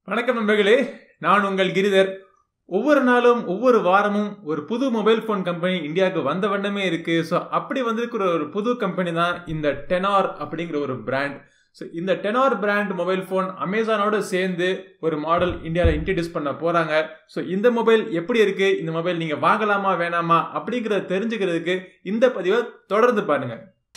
வணக்கம் நண்பர்களே நான் உங்கள் கிரிதர் ஒவ்வொரு நாளும் ஒவ்வொரு வாரமும் ஒரு புது மொபைல் ஃபோன் கம்பெனி இந்தியாவுக்கு வந்த வண்ணமே இருக்கு ஸோ அப்படி வந்திருக்கிற ஒரு புது கம்பெனி தான் இந்த டெனார் அப்படிங்கிற ஒரு பிராண்ட் ஸோ இந்த டெனார் பிராண்ட் மொபைல் ஃபோன் அமேசானோட சேர்ந்து ஒரு மாடல் இந்தியாவில் இன்ட்ரடியூஸ் பண்ண போகிறாங்க ஸோ இந்த மொபைல் எப்படி இருக்கு இந்த மொபைல் நீங்கள் வாங்கலாமா வேணாமா அப்படிங்கிறத தெரிஞ்சுக்கிறதுக்கு இந்த பதிவை தொடர்ந்து பாருங்க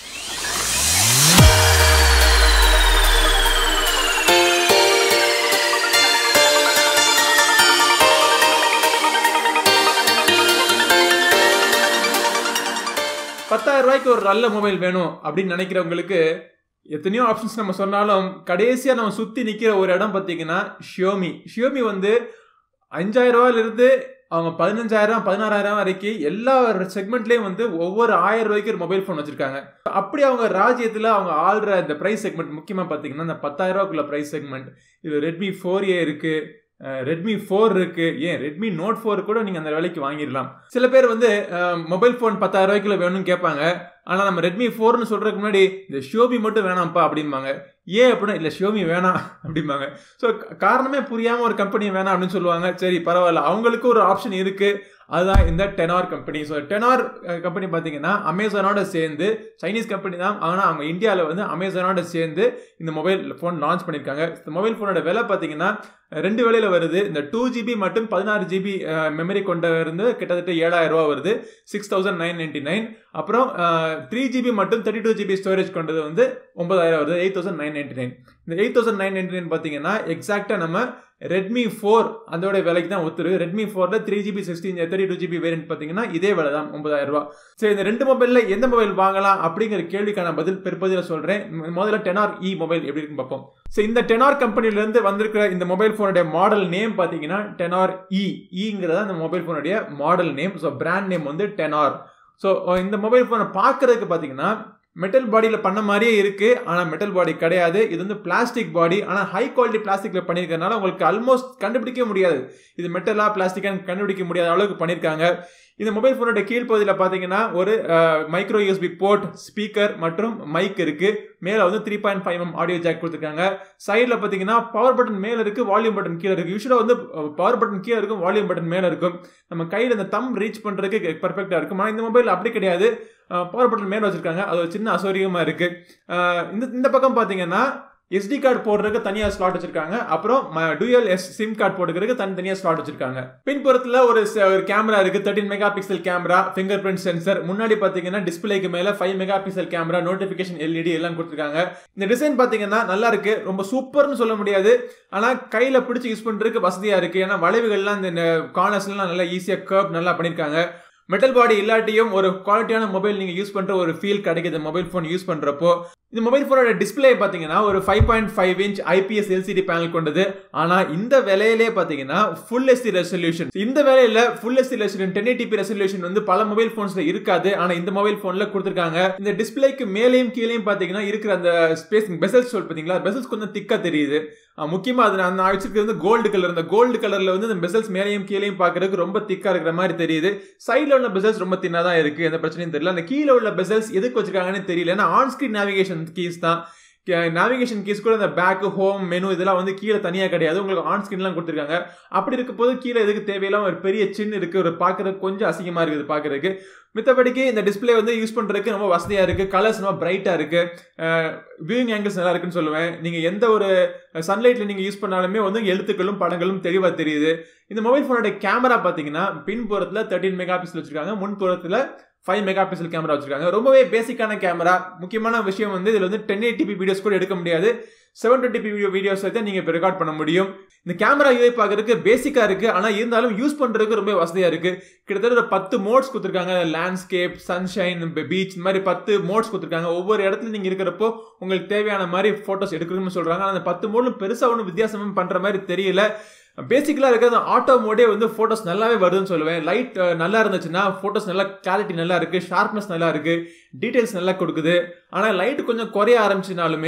பத்தாயிரம் ரூபாய்க்கு ஒரு நல்ல மொபைல் வேணும் அப்படின்னு நினைக்கிறவங்களுக்கு எத்தனையோ ஆப்ஷன்ஸ் நம்ம சொன்னாலும் கடைசியாக நம்ம சுற்றி நிற்கிற ஒரு இடம் பார்த்தீங்கன்னா ஷியோமி ஷியோமி வந்து அஞ்சாயிரம் ரூபாயிலிருந்து அவங்க பதினஞ்சாயிரம் பதினாறாயிரம் வரைக்கும் எல்லா செக்மெண்ட்லேயும் வந்து ஒவ்வொரு ஆயிரம் ரூபாய்க்கு ஒரு மொபைல் ஃபோன் வச்சிருக்காங்க அப்படி அவங்க ராஜ்யத்தில் அவங்க ஆள்ற இந்த ப்ரைஸ் செக்மெண்ட் முக்கியமாக பார்த்தீங்கன்னா இந்த பத்தாயிரம் ரூபாய்க்குள்ள ப்ரைஸ் செக்மெண்ட் இது ரெட்மி ஃபோர் ஏ இருக்குது ரெட்மி ஃபோர் இருக்கு ஏன் ரெட்மி நோட் ஃபோர் கூட நீங்கள் அந்த விலைக்கு வாங்கிடலாம் சில பேர் வந்து மொபைல் ஃபோன் பத்தாயிரம் ரூபாய்க்குள்ள வேணும்னு கேட்பாங்க ஆனால் நம்ம ரெட்மி ஃபோர்னு சொல்கிறதுக்கு முன்னாடி இந்த ஷியோமி மட்டும் வேணாம்ப்பா அப்படிம்பாங்க ஏன் அப்படின்னா இல்லை ஷியோமி வேணாம் அப்படிம்பாங்க ஸோ காரணமே புரியாமல் ஒரு கம்பெனி வேணாம் அப்படின்னு சொல்லுவாங்க சரி பரவாயில்ல அவங்களுக்கு ஒரு ஆப்ஷன் இருக்குது அதுதான் இந்த Tenor company so Tenor company பார்த்தீங்கன்னா அமேசானோட சேர்ந்து சைனீஸ் கம்பெனி தான் ஆனால் அவங்க இந்தியாவில் வந்து அமேசானோட சேர்ந்து இந்த மொபைல் ஃபோன் லான்ச் பண்ணியிருக்காங்க இந்த மொபைல் ஃபோனோட விலை பார்த்தீங்கன்னா ரெண்டு வேலையில் வருது இந்த டூ ஜிபி மட்டும் பதினாறு ஜிபி மெமரி கொண்ட இருந்து கிட்டத்தட்ட ஏழாயிரம் ரூபா வருது six thousand nine ninety nine அப்புறம் த்ரீ ஜிபி மட்டும் தேர்ட்டி டூ ஜிபி ஸ்டோரேஜ் கொண்டது வந்து ஒன்பதாயிரம் வருது eight thousand nine ninety nine இந்த eight thousand nine ninety nine பார்த்தீங்கன்னா எக்ஸாக்டாக நம்ம ரெட்மி ஃபோர் அதோட விலைக்கு தான் ஒத்துரு ரெட்மி ஃபோரில் three GB sixteen thirty two GB variant பார்த்தீங்கன்னா இதே விலை தான் ஒன்பதாயிரம் ரூபா சரி இந்த ரெண்டு மொபைலில் எந்த மொபைல் வாங்கலாம் அப்படிங்கிற கேள்விக்கான பதில் பிற்பதில் சொல்கிறேன் முதல்ல டெனார் இ மொபைல் எப்படி இருக்குன்னு பார்ப்போம் ஸோ இந்த டெனார் கம்பெனிலேருந்து வந்திருக்கிற இந்த மொபைல் ஃபோனுடைய மாடல் நேம் பார்த்தீங்கன்னா டெனார் இ இங்கிறதா இந்த மொபைல் ஃபோனுடைய model name so brand name வந்து டெனார் ஸோ இந்த மொபைல் ஃபோனை பார்க்கறதுக்கு பார்த்தீங்கன்னா மெட்டல் பாடியில் பண்ண மாதிரியே இருக்கு ஆனால் மெட்டல் பாடி கிடையாது இது வந்து பிளாஸ்டிக் பாடி ஆனால் ஹை குவாலிட்டி பிளாஸ்டிக்கில் பண்ணியிருக்கறனால உங்களுக்கு ஆல்மோஸ்ட் கண்டுபிடிக்க முடியாது இது மெட்டலா பிளாஸ்டிக்கான்னு கண்டுபிடிக்க முடியாத அளவுக்கு பண்ணியிருக்காங்க இந்த மொபைல் ஃபோனோட கீழ்ப்பகுதியில் பார்த்தீங்கன்னா ஒரு மைக்ரோ யூஎஸ்பி போர்ட் ஸ்பீக்கர் மற்றும் மைக் இருக்கு மேலே வந்து three point five M audio jack கொடுத்துருக்காங்க சைடில் பார்த்தீங்கன்னா பவர் பட்டன் மேலே இருக்கு வால்யூம் பட்டன் கீழே இருக்கு யூஸ்வலாக வந்து பவர் பட்டன் கீழே இருக்கும் வால்யூம் பட்டன் மேலே இருக்கும் நம்ம கையில் இந்த தம் ரீச் பண்ணுறதுக்கு பர்ஃபெக்டாக இருக்கும் ஆனால் இந்த மொபைல் அப்படி கிடையாது பவர் பட்டன் மேலே வச்சிருக்காங்க அது ஒரு சின்ன அசௌரியமாக இருக்கு இந்த இந்த பக்கம் பார்த்தீங்கன்னா எஸ்டி கார்டு போடுறதுக்கு தனியாக ஸ்லாட் வச்சிருக்காங்க அப்புறம் டூயல் எஸ் சிம் கார்டு போட்டுக்கிறதுக்கு தனி தனியாக ஸ்லாட் வச்சிருக்காங்க பின்புறத்தில் ஒரு ஒரு கேமரா இருக்கு thirteen megapixel camera fingerprint sensor முன்னாடி பார்த்தீங்கன்னா டிஸ்பிளேக்கு மேலே five megapixel camera notification LED எல்லாம் கொடுத்துருக்காங்க இந்த டிசைன் பார்த்தீங்கன்னா நல்லா இருக்கு ரொம்ப சூப்பர்னு சொல்ல முடியாது ஆனால் கையில் பிடிச்சி யூஸ் பண்ணுறதுக்கு வசதியாக இருக்கு ஏன்னா வளைவுகள்லாம் இந்த கார்னர்ஸ்லாம் நல்லா ஈஸியாக கர்ப் நல்லா பண்ணியிருக்காங்க மெட்டல் பாடி இல்லாட்டியும் ஒரு குவாலிட்டியான மொபைல் நீங்கள் யூஸ் பண்ணுற ஒரு ஃபீல் கிடைக்குது மொபைல் ஃபோன் யூஸ் பண்ணுறப்போ இந்த மொபைல் ஃபோனோட டிஸ்பிளே பார்த்தீங்கன்னா ஒரு five point five inch IPS LCD panel கொண்டது ஆனால் இந்த விலையிலே பார்த்தீங்கன்னா ஃபுல் எஸ்டி ரெசல்யூஷன் இந்த வேலையில் full SD resolution ten eighty P resolution வந்து பல மொபைல் ஃபோன்ஸில் இருக்காது ஆனால் இந்த மொபைல் ஃபோனில் கொடுத்துருக்காங்க இந்த டிஸ்பிளேக்கு மேலேயும் கீழேயும் பார்த்தீங்கன்னா இருக்கிற அந்த ஸ்பேஸ் பெசல்ஸ் சொல் பார்த்தீங்களா பெசல்ஸ் கொஞ்சம் திக்காக தெரியுது முக்கியமாக அது நான் வச்சிருக்கிறது வந்து கோல்டு கலர் இந்த கோல்டு கலரில் வந்து இந்த பெசல்ஸ் மேலேயும் கீழேயும் பார்க்கறதுக்கு ரொம்ப திக்காக இருக்கிற மாதிரி தெரியுது சைடில் உள்ள பெசல்ஸ் ரொம்ப தின்னாக தான் இருக்குது எந்த பிரச்சனையும் தெரியல அந்த கீழே உள்ள பெசல்ஸ் எதுக்கு வச்சிருக்காங்கன்னு தெரியல ஏன்னா ஆன் ஸ்க்ரீன் நேவிகேஷன் கீஸ் தான் நேவிகேஷன் கீஸ் கூட இந்த பேக்கு ஹோம் மெனு இதெல்லாம் வந்து கீழே தனியாக கிடையாது உங்களுக்கு ஆன் ஸ்க்ரீன்லாம் கொடுத்துருக்காங்க அப்படி இருக்க போது கீழே எதுக்கு தேவையில்லாம ஒரு பெரிய சின்ன இருக்குது ஒரு பார்க்குறதுக்கு கொஞ்சம் அசிங்கமாக இருக்குது பார்க்குறதுக்கு மித்தபடிக்கு இந்த டிஸ்பிளே வந்து யூஸ் பண்ணுறதுக்கு ரொம்ப வசதியாக இருக்குது கலர்ஸ் ரொம்ப பிரைட்டாக இருக்குது வியூயிங் ஆங்கிள்ஸ் நல்லா இருக்குன்னு சொல்லுவேன் நீங்கள் எந்த ஒரு சன்லைட்டில் நீங்கள் யூஸ் பண்ணாலுமே வந்து எழுத்துக்களும் படங்களும் தெளிவாக தெரியுது இந்த மொபைல் ஃபோனோட கேமரா பார்த்தீங்கன்னா பின்புறத்தில் தேர்ட்டின் மெகா பிக்சல் வச்சுருக்காங்க முன்புறத்தில் ஃபைவ் மெகா பிக்சல் கேமரா வச்சிருக்காங்க ரொம்பவே பேசிக்கான கேமரா முக்கியமான விஷயம் வந்து இதில் வந்து டென் எயிட்டிபி வீடியோஸ் கூட எடுக்க முடியாது செவன் டுவெண்ட்டி வீடியோ வீடியோஸ் தான் நீங்கள் இப்போ ரெக்கார்ட் பண்ண முடியும் இந்த கேமரா யூஐ பார்க்கறதுக்கு பேசிக்காக இருக்குது ஆனால் இருந்தாலும் யூஸ் பண்ணுறதுக்கு ரொம்ப வசதியாக இருக்குது கிட்டத்தட்ட ஒரு பத்து மோட்ஸ் கொடுத்துருக்காங்க லேண்ட்ஸ்கேப் சன்ஷைன் பீச் இந்த மாதிரி பத்து மோட்ஸ் கொடுத்துருக்காங்க ஒவ்வொரு இடத்துல நீங்கள் இருக்கிறப்போ உங்களுக்கு தேவையான மாதிரி ஃபோட்டோஸ் எடுக்கணும்னு சொல்கிறாங்க ஆனால் அந்த பத்து மோடும் பெருசாக ஒன்றும் வித்தியாசமும் பண்ணுற மாதிரி தெரியல பேசிக்கலாக இருக்கிறது ஆட்டோ மோடே வந்து ஃபோட்டோஸ் நல்லாவே வருதுன்னு சொல்லுவேன் லைட் நல்லா இருந்துச்சுன்னா ஃபோட்டோஸ் நல்லா கிளாரிட்டி நல்லா இருக்குது ஷார்ப்னஸ் நல்லா இருக்குது டீட்டெயில்ஸ் நல்லா கொடுக்குது ஆனால் லைட் கொஞ்சம் குறைய ஆரம்பிச்சினாலுமே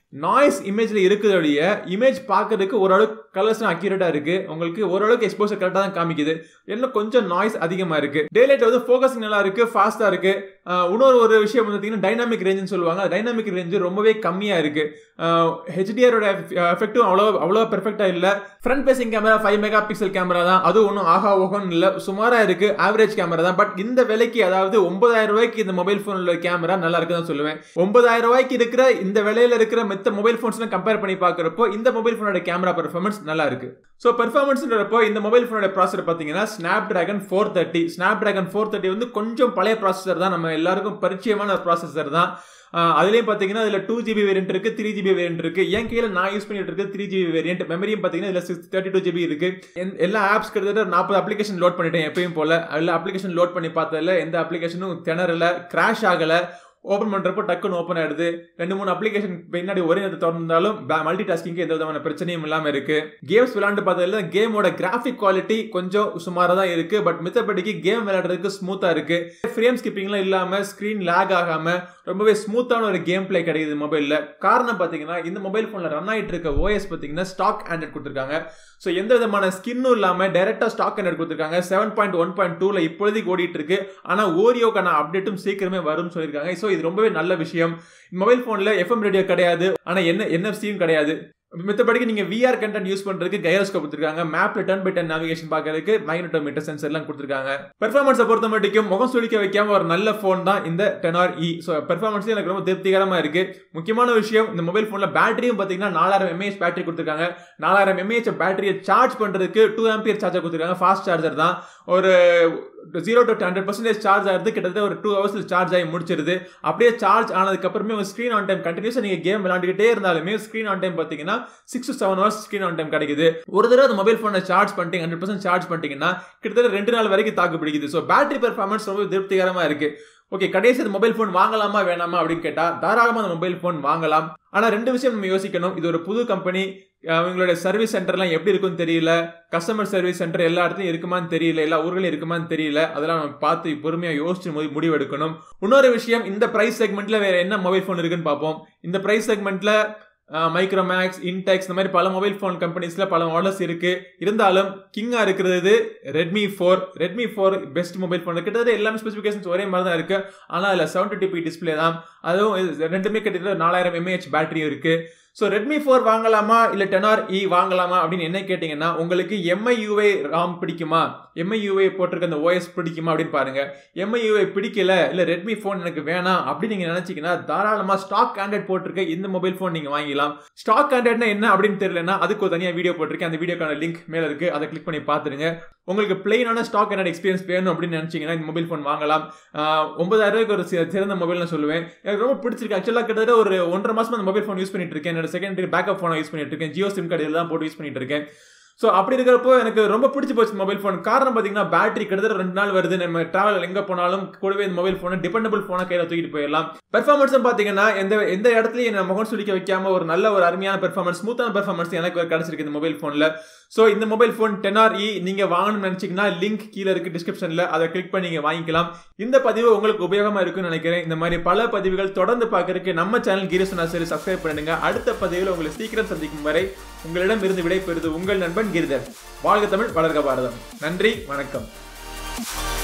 நாய்ஸ் இமேஜ்ல இருக்கிறதுடைய இமேஜ் பார்க்கறதுக்கு ஓரளவுக்கு கலர்ஸ் அக்யூரேட்டா இருக்கு உங்களுக்கு ஓரளவுக்கு எக்ஸ்போசர் கரெக்டாக தான் காமிக்குது இன்னும் கொஞ்சம் நாய்ஸ் அதிகமா இருக்கு டேலைட் வந்து ஃபோக்கஸிங் நல்லா இருக்கு ஃபாஸ்டா இருக்கு இன்னொரு ஒரு விஷயம் வந்து பார்த்தீங்கன்னா டைனாமிக் ரேஞ்சுன்னு சொல்லுவாங்க டைனாமிக் ரேஞ்சு ரொம்பவே கம்மியா இருக்கு ஹெச்டிஆரோட எஃபெக்டும் அவ்வளோ அவ்வளோ பெர்ஃபெக்டா இல்லை front facing camera five megapixel camera தான் அது ஒன்றும் ஆகா ஓகோன்னு இல்லை சுமாரா இருக்கு ஆவரேஜ் கேமரா தான் பட் இந்த விலைக்கு அதாவது ஒன்பதாயிரம் ரூபாய்க்கு இந்த மொபைல் ஃபோனோட கேமரா நல்லா இருக்கு தான் சொல்லுவேன் ஒன்பதாயிரம் ரூபாய்க்கு இருக்கிற இந்த விலையில இருக்கிற மத்த மொபைல் ஃபோன்ஸ்லாம் கம்பேர் பண்ணி பார்க்குறப்போ இந்த மொபைல் ஃபோனோட கேமரா பெர்ஃபார்மன்ஸ் நல்லா இருக்கு ஸோ பெர்ஃபார்மன்ஸ்ன்றப்போ இந்த மொபைல் ஃபோனோட ப்ராசர் பார்த்தீங்கன்னா Snapdragon four thirty Snapdragon four thirty வந்து கொஞ்சம் பழைய ப்ராசஸர் தான் நம்ம எல்லாருக்கும் பரிச்சயமான ப்ராசஸர் தான் அதுலேயும் பார்த்தீங்கன்னா இதில் டூ ஜிபி வேரியன்ட் இருக்கு த்ரீ ஜிபி வேரியன்ட் இருக்கு என் கையில் நான் யூஸ் பண்ணிட்டு இருக்கு த்ரீ ஜிபி வேரியன்ட் மெமரியும் பார்த்தீங்கன்னா இதில் சிக்ஸ் தேர்ட்டி டூ ஜிபி இருக்கு எல்லா ஆப்ஸ் கிட்டத்தட்ட நாற்பது அப்ளிகேஷன் லோட் பண்ணிட்டேன் எப்பயும் போல அதில் அப்ளிகேஷன் லோட் பண்ணி பார்த்ததில்ல எந்த அப்ளிகேஷனும் திணறல கிராஷ் ஆகலை ஓப்பன் பண்ணுறப்போ டக்குன்னு ஓப்பன் ஆயிடுது ரெண்டு மூணு அப்ளிகேஷன் பின்னாடி ஒரே நேரத்தை திறந்தாலும் மல்டி டாஸ்கிங்க்கு எந்த விதமான பிரச்சனையும் இல்லாமல் இருக்கு கேம்ஸ் விளையாண்டு பார்த்ததுல கேமோட கிராஃபிக் குவாலிட்டி கொஞ்சம் சுமாராக தான் இருக்கு பட் மித்தபடிக்கு கேம் விளையாடுறதுக்கு ஸ்மூத்தாக இருக்கு ஃப்ரேம் ஸ்கிப்பிங்லாம் இல்லாமல் ஸ்க்ரீன் லேக் ஆகாமல் ரொம்பவே ஸ்மூத்தான ஒரு கேம் பிளே கிடைக்குது மொபைலில் காரணம் பார்த்தீங்கன்னா இந்த மொபைல் ஃபோனில் ரன் ஆகிட்டு இருக்க ஓஎஸ் பார்த்தீங்கன்னா ஸ்டாக் ஆண்ட்ராய்ட் கொடுத்துருக்காங்க ஸோ எந்த விதமான ஸ்கின்னும் இல்லாமல் டேரெக்டாக ஸ்டாக் ஆண்ட்ராய்ட் கொடுத்துருக்காங்க செவன் பாயிண்ட் ஒன் பாயிண்ட் டூவில் இப்பொழுதைக்கு ஓடிட்டு இருக்கு ஆனால் ஓரியோக்கான அப்டேட்டும் சீக்கிரமே வரும்னு சொல்லியிருக்காங்க ஸோ இது ரொம்பவே நல்ல விஷயம் மொபைல் ஃபோனில் எஃப்எம் ரேடியோ கிடையாது ஆனால் என்ன என்எஃப்சியும் கிடையாது மித்தபடிக்கு நீங்க விஆர் கண்டென்ட் யூஸ் பண்றதுக்கு கைரோஸ்கோப் கொடுத்துருக்காங்க மேப்ல டர்ன் பை டர்ன் நேவிகேஷன் பார்க்கறதுக்கு மைக்ரோமீட்டர் சென்சர் எல்லாம் கொடுத்துருக்காங்க பெர்ஃபார்மன்ஸை பொறுத்த மட்டும் முகம் சுளிக்க வைக்காம ஒரு நல்ல ஃபோன் தான் இந்த ten or E so performance எனக்கு ரொம்ப திருப்திகரமா இருக்கு முக்கியமான விஷயம் இந்த மொபைல் ஃபோன்ல பேட்டரியும் பாத்தீங்கன்னா நாலாயிரம் எம்ஏஹெச் பேட்டரி கொடுத்துருக்காங்க நாலாயிரம் எம்ஏஹெச் பேட்டரியை சார்ஜ் பண்றதுக்கு டூ ஆம்பியர் சார்ஜர் கொடுத்துருக்காங்க ஃபாஸ்ட் சார்ஜர் தான் ஒரு zero to hundred percentage charge ஆகிறது கிட்டத்தட்ட ஒரு டூ ஹவர்ஸில் சார்ஜ் ஆகி முடிச்சிருது அப்படியே சார்ஜ் ஆனதுக்கப்புறமே உங்கள் ஸ்க்ரீன் ஆன் டைம் கண்டினியூஸாக நீங்கள் கேம் விளாண்டுக்கிட்டே இருந்தாலுமே ஸ்க்ரீன் ஆன் டைம் பார்த்தீங்கன்னா six to seven hours screen on time கிடைக்குது ஒரு தடவை அந்த மொபைல் ஃபோனை சார்ஜ் பண்ணிட்டீங்க ஹண்ட்ரட் பர்சன்ட் சார்ஜ் பண்ணிட்டீங்கன்னா கிட்டத்தட்ட ரெண்டு நாள் வரைக்கும் தாக்கு பிடிக்குது ஸோ பேட்டரி பெர்ஃபார்மன்ஸ் ரொம்ப திருப்திகரமாக இருக்கு ஓகே கடைசி அந்த மொபைல் ஃபோன் வாங்கலாமா வேணாமா அப்படின்னு கேட்டால் தாராளமாக அந்த மொபைல் ஃபோன் வாங்கலாம் ஆனால் ரெண்டு விஷயம் நம்ம யோசிக்கணும் இது ஒரு புது கம்பெனி அவங்களோட சர்வீஸ் சென்டர்லாம் எப்படி இருக்குன்னு தெரியல கஸ்டமர் சர்வீஸ் சென்டர் எல்லா இடத்துலையும் இருக்குமான்னு தெரியல எல்லா ஊர்களையும் இருக்குமான்னு தெரியல அதெல்லாம் நம்ம பார்த்து பொறுமையாக யோசிச்சு போது முடிவு எடுக்கணும் இன்னொரு விஷயம் இந்த ப்ரைஸ் செக்மெண்ட்ல வேற என்ன மொபைல் ஃபோன் இருக்குன்னு பார்ப்போம் இந்த ப்ரைஸ் செக்மெண்ட்ல மைக்ரோமேக்ஸ் இன்டெக்ஸ் இந்த மாதிரி பல மொபைல் ஃபோன் கம்பெனிஸ்ல பல மாடல்ஸ் இருக்கு இருந்தாலும் கிங்கா இருக்கிறது Redmi four Redmi four best mobile phone கிட்டத்தட்ட எல்லாமே ஸ்பெசிஃபிகேஷன்ஸ் ஒரே மாதிரி தான் இருக்கு ஆனால் அதில் செவன்டி டிபி டிஸ்பிளே தான் அதுவும் ரெண்டுமே கிட்டத்தட்ட நாலாயிரம் எம்ஏஹெச் பேட்டரியும் இருக்கு ஸோ ரெட்மி ஃபோர் வாங்கலாமா இல்லை டெனார் இ வாங்கலாமா அப்படின்னு என்ன கேட்டிங்கன்னா உங்களுக்கு எம்ஐயூஐ ராம் பிடிக்குமா எம்ஐயூஐ போட்டிருக்க அந்த ஓஎஸ் பிடிக்குமா அப்படின்னு பாருங்க எம்ஐயூஐ பிடிக்கல இல்லை ரெட்மி ஃபோன் எனக்கு வேணாம் அப்படின்னு நீங்கள் நினச்சிங்கன்னா தாராளமாக ஸ்டாக் ஆண்ட்ராய்ட் போட்டிருக்க இந்த மொபைல் ஃபோன் நீங்கள் வாங்கிக்கலாம் ஸ்டாக் ஆண்ட்ராய்ட்னா என்ன அப்படின்னு தெரியலனா அதுக்கு ஒரு தனியாக வீடியோ போட்டிருக்கேன் அந்த வீடியோக்கான லிங்க் மேலே இருக்குது அதை கிளிக் பண்ணி பார்த்துருங்க உங்களுக்கு பிளெயினான ஸ்டாக் ஆண்ட்ராய்ட் எக்ஸ்பீரியன்ஸ் வேணும் அப்படின்னு நினச்சிங்கன்னா இந்த மொபைல் ஃபோன் வாங்கலாம் ஒன்பதாயிரம் ரூபாய்க்கு ஒரு சிறந்த மொபைல் நான் சொல்லுவேன் எனக்கு ரொம்ப பிடிச்சிருக்கு ஆக்சுவலாக கிட்டத்தட்ட ஒரு ஒன்றரை மாதம் அந்த மொபைல் ஃபோன் யூஸ் பண்ணிட்டு இருக்கேன் என்னோட செகண்டரி பேக்கப் ஃபோனை யூஸ் பண்ணிட்டு இருக்கேன் ஜியோ சிம் கார்டு இதெல்லாம் போட்டு யூஸ் பண்ணிட்டு இருக்கேன் ஸோ அப்படி இருக்கிறப்போ எனக்கு ரொம்ப பிடிச்சி போச்சு மொபைல் ஃபோன் காரணம் பார்த்தீங்கன்னா பேட்டரி கிட்டத்தட்ட ரெண்டு நாள் வருது நம்ம டிராவல் எங்கே போனாலும் கூடவே இந்த மொபைல் ஃபோனை டிபெண்டபிள் ஃபோனை கையில் தூக்கிட்டு போயிடலாம் பெர்ஃபார்மன்ஸும் பார்த்தீங்கன்னா எந்த எந்த இடத்துலையும் என்ன முகம் சுளிக்க வைக்காம ஒரு நல்ல ஒரு அருமையான பெர்ஃபார்மன்ஸ் ஸ்மூத்தான பெர்ஃபார்மன்ஸ் எனக்கு கிடைச்சிருக்கு இந்த மொபைல் ஃபோனில் ஸோ இந்த mobile phone ten or E நீங்கள் வாங்கணும்னு நினச்சிங்கன்னா லிங்க் கீழே இருக்கு டிஸ்கிரிப்ஷனில் அதை கிளிக் பண்ணி நீங்கள் வாங்கிக்கலாம் இந்த பதிவு உங்களுக்கு உபயோகமாக இருக்குன்னு நினைக்கிறேன் இந்த மாதிரி பல பதிவுகள் தொடர்ந்து பார்க்கறதுக்கு நம்ம சேனல் கீரசனா சரி சப்ஸ்கிரைப் பண்ணுங்க அடுத்த பதிவில் உங்களை சீக்கிரம் சந்திக்கும் வரை உங்களிடம் இருந்து விடைபெறுது உங்கள் நண்பன் கிரிதர் வாழ்க தமிழ் வளர்க பாரதம் நன்றி வணக்கம்